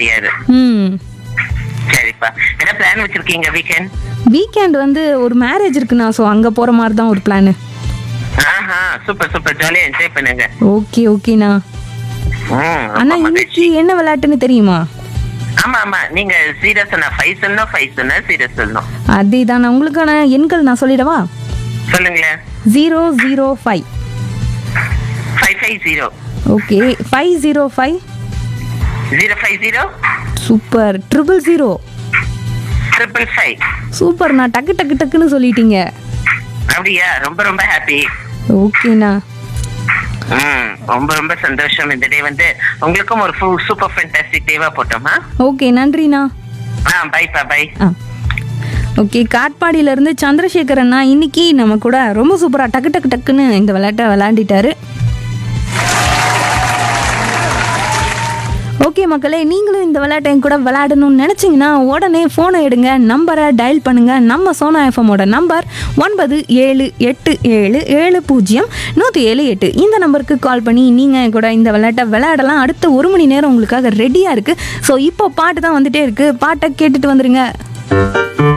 முடியாது ம் சரிப்பா என்ன பிளான் வச்சிருக்கீங்க வீக்கெண்ட் வீக்கெண்ட் வந்து ஒரு மேரேஜ் இருக்குண்ணா ஸோ அங்கே போகிற மாதிரி தான் ஒரு பிளானு ஆஹா சூப்பர் சூப்பர் ஜாலியா என்ஜாய் பண்ணுங்க ஓகே ஓகேண்ணா ம், அண்ணா ரொம்ப இன்னைக்கு மகிழ்ச்சி. என்ன விளையாட்டுன்னு தெரியுமா ஆமா ஆமா நீங்க சீரியஸ் சொன்னா ஃபைவ் சொல்லணும் ஃபைவ் சொன்னா சீரியஸ் சொல்லணும் அதே தான் உங்களுக்கான எண்கள் நான் சொல்லிடவா சொல்லுங்களேன் zero zero five five five zero okay five zero five zero five zero super triple zero triple five சூப்பர்ண்ணா டக்கு டக்கு டக்குன்னு சொல்லிட்டீங்க அப்படியா ரொம்ப ரொம்ப ஹாப்பி ஓகேண்ணா ம் ரொம்ப ரொம்ப சந்தோஷம் இந்த டே வந்து உங்களுக்கும் ஒரு ஃபுல் சூப்பர் ஃபேண்டாஸ்டிக் டேவா போட்டோமா ஓகே நன்றிண்ணா ஆ பைப்பா பை ஆ ஓகே காட்பாடியிலேருந்து சந்திரசேகர் அண்ணா இன்னைக்கு நம்ம கூட ரொம்ப சூப்பராக டக்கு டக்கு டக்குன்னு இந்த விளையாட்டை விளையாண்டிட்டாரு ஓகே மக்களே நீங்களும் இந்த விளையாட்டை என் கூட விளையாடணும்னு நினச்சிங்கன்னா உடனே ஃபோனை எடுங்க நம்பரை டயல் பண்ணுங்கள் நம்ம சோனா எஃப்எம்மோட நம்பர் ஒன்பது ஏழு எட்டு ஏழு ஏழு பூஜ்ஜியம் நூற்றி ஏழு எட்டு இந்த நம்பருக்கு கால் பண்ணி நீங்கள் கூட இந்த விளையாட்டை விளையாடலாம் அடுத்த ஒரு மணி நேரம் உங்களுக்காக ரெடியாக இருக்குது ஸோ இப்போ பாட்டு தான் வந்துட்டே இருக்குது பாட்டை கேட்டுட்டு வந்துருங்க